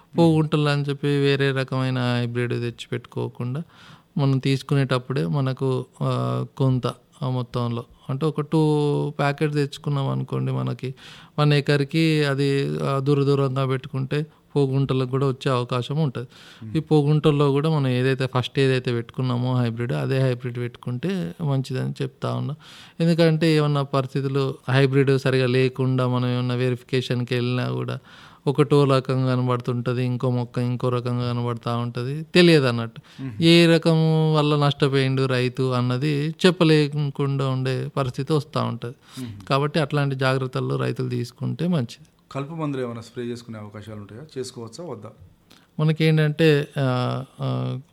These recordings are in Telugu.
పోగుంటలు అని చెప్పి వేరే రకమైన హైబ్రిడ్ తెచ్చి పెట్టుకోకుండా మనం తీసుకునేటప్పుడే మనకు ఆ, కొంత ఆ మొత్తంలో అంటే ఒక టూ ప్యాకెట్ తెచ్చుకున్నాం అనుకోండి మనకి వన్ ఏకర్కి అది ఆ, దూర దూరంగా పెట్టుకుంటే పోగుంటలకు కూడా వచ్చే అవకాశం ఉంటుంది ఈ పోగుంటల్లో కూడా మనం ఏదైతే ఫస్ట్ ఏదైతే పెట్టుకున్నామో హైబ్రిడ్ అదే హైబ్రిడ్ పెట్టుకుంటే మంచిదని చెప్తా ఉన్నా ఎందుకంటే ఏమన్నా పరిస్థితులు హైబ్రిడ్ సరిగా లేకుండా మనం ఏమన్నా వెరిఫికేషన్కి వెళ్ళినా కూడా ఒకటో రకంగా కనబడుతుంటుంది ఇంకో మొక్క ఇంకో రకంగా కనబడుతూ ఉంటుంది తెలియదు అన్నట్టు ఏ రకం వల్ల నష్టపోయిండు రైతు అన్నది చెప్పలేకుండా ఉండే పరిస్థితి వస్తూ ఉంటుంది కాబట్టి అట్లాంటి జాగ్రత్తలు రైతులు తీసుకుంటే మంచిది కలుపు మందులు ఏమైనా స్ప్రే చేసుకునే అవకాశాలు ఉంటాయా చేసుకోవచ్చా వద్దా మనకేంటంటే ఆ, ఆ,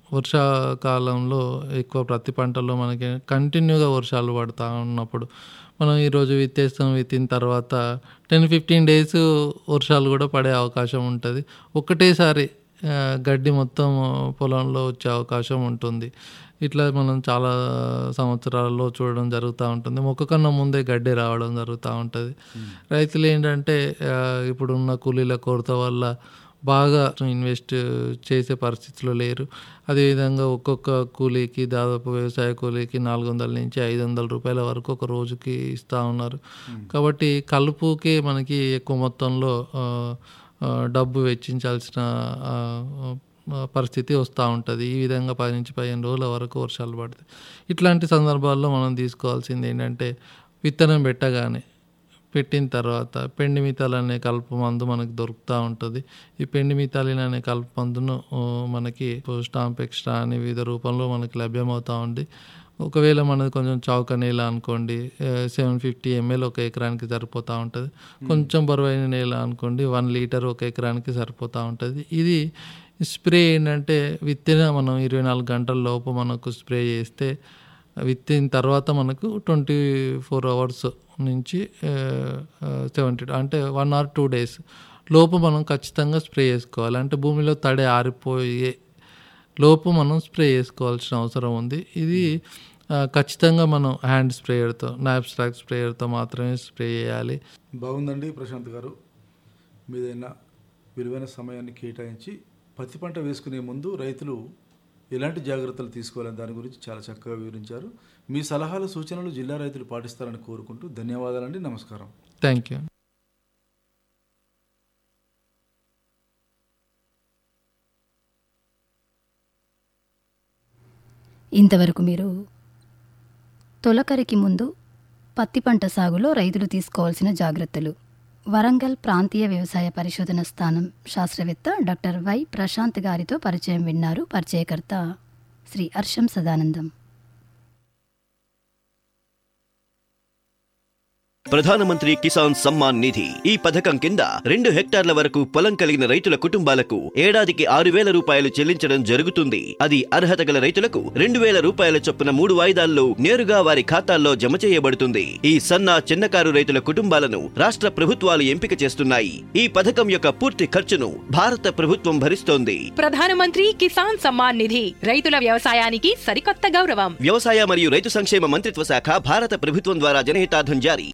వర్షాకాలంలో ఎక్కువ ప్రతి పంటల్లో మనకి కంటిన్యూగా వర్షాలు పడతా ఉన్నప్పుడు మనం ఈరోజు విత్తేస్తాం విత్తిన తర్వాత టెన్ ఫిఫ్టీన్ డేస్ వర్షాలు కూడా పడే అవకాశం ఉంటుంది ఒకటేసారి ఆ, గడ్డి మొత్తం పొలంలో వచ్చే అవకాశం ఉంటుంది ఇట్లా మనం చాలా సంవత్సరాల్లో చూడడం జరుగుతూ ఉంటుంది మొక్క కన్నా ముందే గడ్డి రావడం జరుగుతూ ఉంటుంది రైతులు ఏంటంటే ఆ, ఇప్పుడున్న కూలీల కొరత వల్ల బాగా ఇన్వెస్ట్ చేసే పరిస్థితిలో లేరు అదేవిధంగా ఒక్కొక్క కూలీకి దాదాపు వ్యవసాయ కూలీకి నాలుగు వందల నుంచి ఐదు వందల రూపాయల వరకు ఒక రోజుకి ఇస్తూ ఉన్నారు కాబట్టి కలుపుకి మనకి ఎక్కువ మొత్తంలో ఆ, ఆ, డబ్బు వెచ్చించాల్సిన ఆ, ఆ, పరిస్థితి వస్తూ ఉంటుంది ఈ విధంగా పది నుంచి పదిహేను రోజుల వరకు వర్షాలు పడతాయి ఇట్లాంటి సందర్భాల్లో మనం తీసుకోవాల్సింది ఏంటంటే విత్తనం పెట్టగానే పెట్టిన తర్వాత పెండి మితాలు అనే కలుపు మందు మనకు దొరుకుతూ ఉంటుంది ఈ పెండి మితాలిన్ అనే కలుపు మందును ఆ, మనకి స్టాంప్ ఎక్స్ట్రా అనే వివిధ రూపంలో మనకి లభ్యమవుతూ ఉంది ఒకవేళ మనది కొంచెం చౌక నేల అనుకోండి సెవెన్ ఫిఫ్టీ ఎంఎల్ ఒక ఎకరానికి సరిపోతూ ఉంటుంది కొంచెం బరువైన నేల అనుకోండి వన్ లీటర్ ఒక ఎకరానికి సరిపోతూ ఉంటుంది ఇది స్ప్రే ఏంటంటే విత్తిన మనం ఇరవై నాలుగు గంటల లోపు మనకు స్ప్రే చేస్తే విత్తిన తర్వాత మనకు ట్వంటీ ఫోర్ అవర్స్ నుంచి సెవెంటీ అంటే వన్ ఆర్ టూ డేస్ లోపు మనం ఖచ్చితంగా స్ప్రే చేసుకోవాలి అంటే భూమిలో తడి ఆరిపోయే లోపు మనం స్ప్రే చేసుకోవాల్సిన అవసరం ఉంది ఇది ఆ, ఖచ్చితంగా మనం హ్యాండ్ స్ప్రేయర్తో నాప్స్ట్రాక్ స్ప్రేయర్తో మాత్రమే స్ప్రే చేయాలి బాగుందండి ప్రశాంత్ గారు మీదైనా విలువైన సమయాన్ని కేటాయించి పత్తి పంట వేసుకునే ముందు రైతులు ఎలాంటి జాగ్రత్తలు తీసుకోవాలని దాని గురించి చాలా చక్కగా వివరించారు మీ సలహాలు సూచనలు జిల్లా రైతులు పాటిస్తారని కోరుకుంటూ ధన్యవాదాలండి నమస్కారం థ్యాంక్ యూ ఇంతవరకు మీరు తొలకరికి ముందు పత్తి పంట సాగులో రైతులు తీసుకోవాల్సిన జాగ్రత్తలు వరంగల్ ప్రాంతీయ వ్యవసాయ పరిశోధన స్థానం శాస్త్రవేత్త డాక్టర్ వై ప్రశాంత్ గారితో పరిచయం విన్నారు పరిచయకర్త శ్రీ హర్షం సదానందం ప్రధానమంత్రి కిసాన్ సమ్మాన్ నిధి ఈ పథకం కింద రెండు హెక్టార్ల వరకు పొలం కలిగిన రైతుల కుటుంబాలకు ఏడాదికి ఆరు వేల రూపాయలు చెల్లించడం జరుగుతుంది అది అర్హత గల రైతులకు రెండు వేల రూపాయల చొప్పున మూడు వాయిదాల్లో నేరుగా వారి ఖాతాల్లో జమ చేయబడుతుంది ఈ సన్న చిన్నకారు రైతుల కుటుంబాలను రాష్ట్ర ప్రభుత్వాలు ఎంపిక చేస్తున్నాయి ఈ పథకం యొక్క పూర్తి ఖర్చును భారత ప్రభుత్వం భరిస్తోంది ప్రధానమంత్రి కిసాన్ సమ్మాన్ నిధి రైతుల వ్యవసాయానికి సరికొత్త గౌరవం వ్యవసాయ మరియు రైతు సంక్షేమ మంత్రిత్వ శాఖ భారత ప్రభుత్వం ద్వారా జనహితార్థం జారీ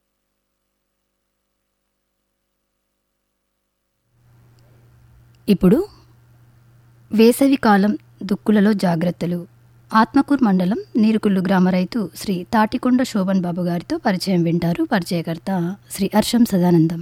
ఇప్పుడు వేసవి కాలం దుక్కులలో జాగ్రత్తలు ఆత్మకూర్ మండలం నీరుకుల్లు గ్రామ రైతు శ్రీ తాటికొండ శోభన్ బాబు గారితో పరిచయం వింటారు పరిచయకర్త శ్రీ హర్షం సదానందం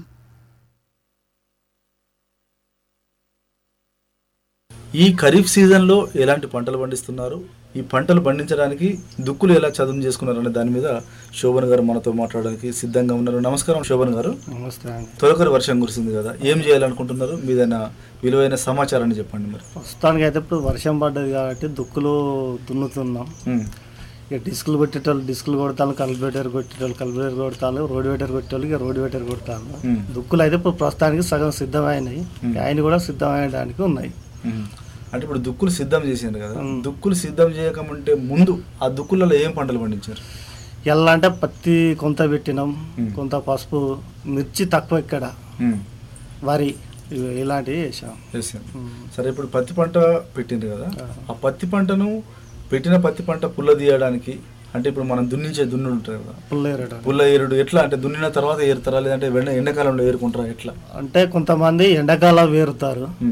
ఈ ఖరీఫ్ సీజన్లో ఎలాంటి పంటలు పండిస్తున్నారు ఈ పంటలు పండించడానికి దుక్కులు ఎలా చదువు చేసుకున్నారు అనే దాని మీద శోభన్ గారు మనతో మాట్లాడడానికి సిద్ధంగా ఉన్నారు నమస్కారం శోభన్ గారు నమస్తే అండి తొలకరి వర్షం కురిసింది కదా ఏం చేయాలనుకుంటున్నారు మీదైనా విలువైన సమాచారాన్ని చెప్పండి మరి ప్రస్తుతానికి అయితే ఇప్పుడు వర్షం పడ్డది కాబట్టి దుక్కులు దున్నుతున్నాం ఉమ్, ఇక డిస్కులు కొట్టేటోళ్ళు డిస్కులు కొడతాను కల్పివేటర్ కొట్టేటోళ్ళు కల్పివేటర్ కొడతాను రోడ్ వేటర్ కొట్టేటోళ్ళు ఇక రోడ్ వేటర్ కొడతాను ఉమ్, దుక్కులు అయితే ఇప్పుడు ప్రస్తుతానికి సగం సిద్ధమైనాయి ఆయన కూడా సిద్ధమయ్యడానికి ఉన్నాయి ఉమ్. అంటే ఇప్పుడు దుక్కులు సిద్ధం చేసిండ్రు కదా దుక్కులు సిద్ధం చేయకముంటే ముందు ఆ దుక్కులలో ఏం పంటలు పండించారు ఎలా అంటే పత్తి కొంత పెట్టినాం కొంత పసుపు మిర్చి తక్కువ ఇక్కడ ఉమ్, వరి ఇవి ఇలాంటివి వేసాం చేశారు సరే ఇప్పుడు పత్తి పంట పెట్టిండ్రు కదా ఆ పత్తి పంటను పెట్టిన పత్తి పంట పుల్ల తీయడానికి అంటే ఇప్పుడు మనం దున్నించే దున్నుడు ఉంటుంది కదా పుల్లేరట పుల్ల ఏరుడు ఎట్లా అంటే దున్నిన తర్వాత ఏరుతారా లేదంటే వెంట ఎండాకాలంలో ఏరుకుంటారా ఎట్లా అంటే కొంతమంది ఎండాకాలం వేరుతారు